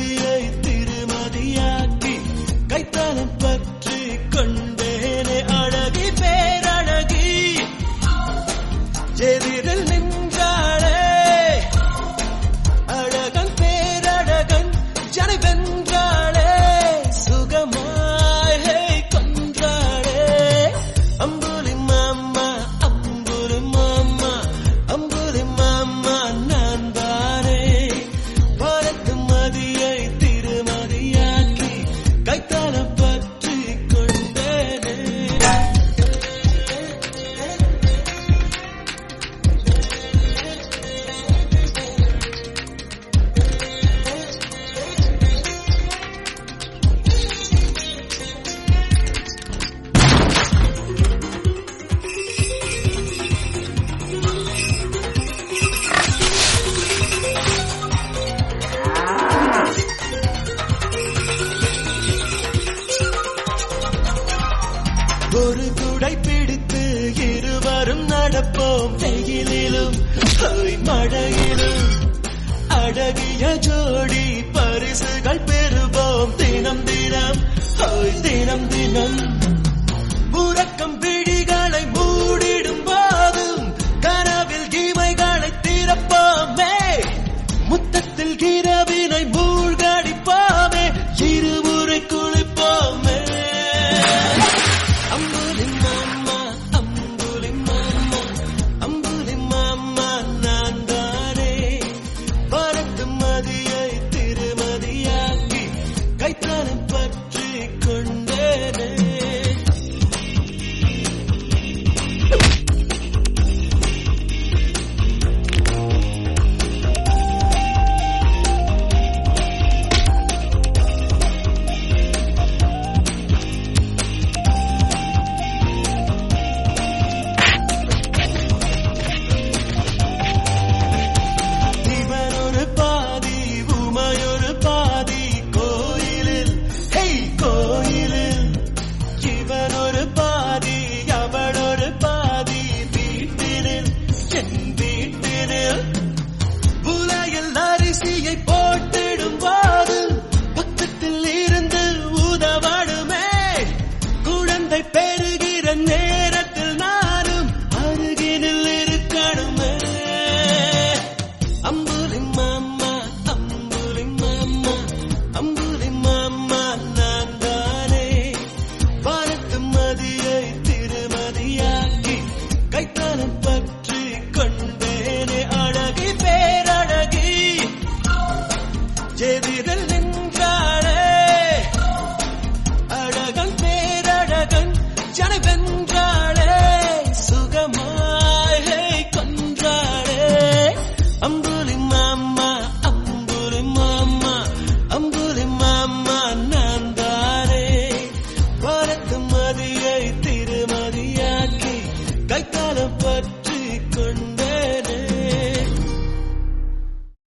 மதியை திருமதியாக்கி கைத்தலம் பற்றி கொண்டேனே அழகி பேரழகி எதிரில் நின்றாளே அழகன் பேரழகன் ஜனை வென்றாளே சுகமாய் ஹே, கொன்றாளே அம்புலி மாமா அம்புலி மாமா அம்புலி மாமா நான் தானே பாரத்து மதியை திருமதியாக்கி கைத்தாலம் பற்றி கொண்டேனே ஒரு குடை பிடித்து இருவரும் நடப்போம் வெயிலிலும் ஹோய், மழையிலும் அழகிய ஜோடி பரிசுகள் பெறுவோம் தினம் தினம் ஹோய், தினம் தினம் உறக்கம் விழிகளை மூடிடும் போதும் கனவில் இமைகளை திறப்போமே முத்தத்தில் இரவினை மூழ்கடிப்போமே இருமுறை குளிப்போமே அம்புலி மாமா அம்புலி மாமா அம்புலி மாமா நான் தானே பரத்து மதியை திருமதியாக்கி கைத்தாலம் பற்றி கொண்டேனே இவன் ஒரு பாதி உமையொரு பாதி கோயிலில் ஹெய் கோயிலில் இவன் ஒரு பாதி அவள் ஒரு பாதி வீட்டினில் என் வீட்டினில் உலையில் அரிசியை போட்டிடும் போது பக்கத்தில் இருந்து உதவடுமே குழந்தை பெறுகிற நேரத்தில் நானும் அருகினில் இருக்கணுமே அம்புலி மாமா அம்புலி மாமா அம்புலி மாமா நான் தானே வானத்து மதியை திருமதியாக்கி கைத்தாலம் பற்றி கொண்டேனே அழகி பேரழகி எதிர்